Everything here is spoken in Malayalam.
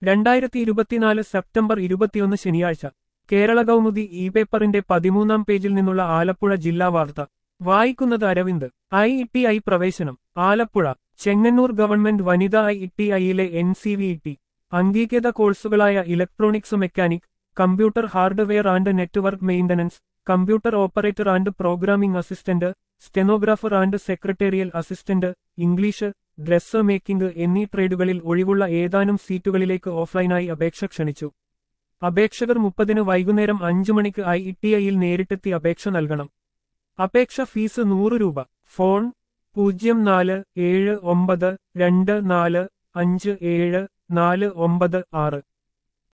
രണ്ടായിരത്തി ഇരുപത്തിനാല് സെപ്റ്റംബർ ഇരുപത്തിയൊന്ന് ശനിയാഴ്ച കേരള കൗമുദി ഇ പേപ്പറിന്റെ പതിമൂന്നാം പേജിൽ നിന്നുള്ള ആലപ്പുഴ ജില്ലാ വാർത്ത വായിക്കുന്നത് Aravind I E T I പ്രവേശനം ആലപ്പുഴ ചെങ്ങന്നൂർ ഗവൺമെന്റ് വനിതാ ഐ ഇ ടി ഐയിലെ എൻ സി വി ടി അംഗീകൃത കോഴ്സുകളായ electronics mechanic computer hardware and network maintenance computer operator and programming assistant stenographer and secretarial assistant English dress making എന്നീ ട്രേഡുകളിൽ ഒഴിവുള്ള ഏതാനും സീറ്റുകളിലേക്ക് ഓഫ്ലൈനായി അപേക്ഷ ക്ഷണിച്ചു അപേക്ഷകർ മുപ്പതിന് വൈകുന്നേരം അഞ്ചു മണിക്ക് ഐ ഇ ടി ഐയിൽ നേരിട്ടെത്തി അപേക്ഷ നൽകണം അപേക്ഷ ഫീസ് നൂറ് രൂപ ഫോൺ പൂജ്യം നാല് ഏഴ് ഒമ്പത് രണ്ട് നാല് അഞ്ച് ഏഴ് നാല് ഒമ്പത് ആറ്